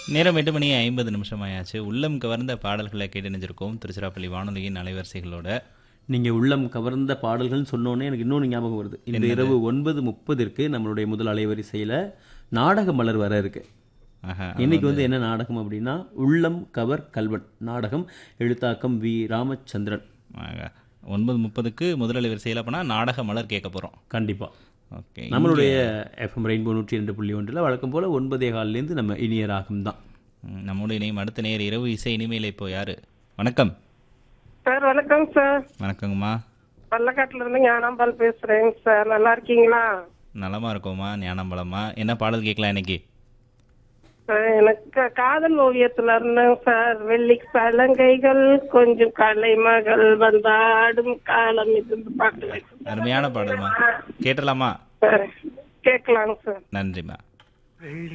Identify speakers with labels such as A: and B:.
A: நேரம் எட்டு மணி ஐம்பது நிமிஷம் ஆயாச்சு உள்ளம் கவர்ந்த பாடல்களை கேட்டு நினைஞ்சிருக்கோம் திருச்சிராப்பள்ளி வானொலியின் அலைவரிசைகளோட
B: நீங்கள் உள்ளம் கவர்ந்த பாடல்கள்னு சொன்னோன்னே எனக்கு இன்னொன்று ஞாபகம் வருது இந்த இரவு ஒன்பது முப்பதிற்கு நம்மளுடைய முதல் அலைவரிசையில் நாடக மலர் வர இருக்கு
A: ஆஹா
B: இன்னைக்கு வந்து என்ன நாடகம் அப்படின்னா உள்ளம் கவர் கல்வன் நாடகம் எழுத்தாக்கம் வி ராமச்சந்திரன்
A: ஆஹா. ஒன்பது முப்பதுக்கு முதல் அலைவரிசையில் அப்போனா நாடக மலர் கேட்க போகிறோம்
B: கண்டிப்பா
A: ஓகே
B: நம்மளுடைய எஃப்எம் ரெயின்போ நூற்றி ரெண்டு புள்ளி ஒன்றில் வழக்கம் போல ஒன்பதே காலிலேருந்து நம்ம இனிய ராகம் தான்
A: ம், நம்மோடு இணையும் அடுத்த நேர் இரவு இசை இனிமேல் இப்போ யாரு வணக்கம்
C: சார் வணக்கம் சார்
A: வணக்கங்கம்மா
C: பள்ளக்காட்டுல இருந்து ஞானாம்பால் பேசுறேங்க சார் நல்லா இருக்கீங்களா
A: நலமா இருக்கோம்மா ஞானம்பலமா என்ன பாடல் கேட்கலாம் இன்னைக்கு
C: சார், எனக்கு காதல் ஓவியத்துல இருந்தேங்க சார் வெள்ளி சலங்கைகள் கொஞ்சம் கலைமகள் வந்தாடும் காலம் இது பாட்டு வைக்கும்
A: அருமையான பாடல்மா கேட்டலாமா
C: சார் கேட்கலாங்க சார்
A: நன்றிம்மா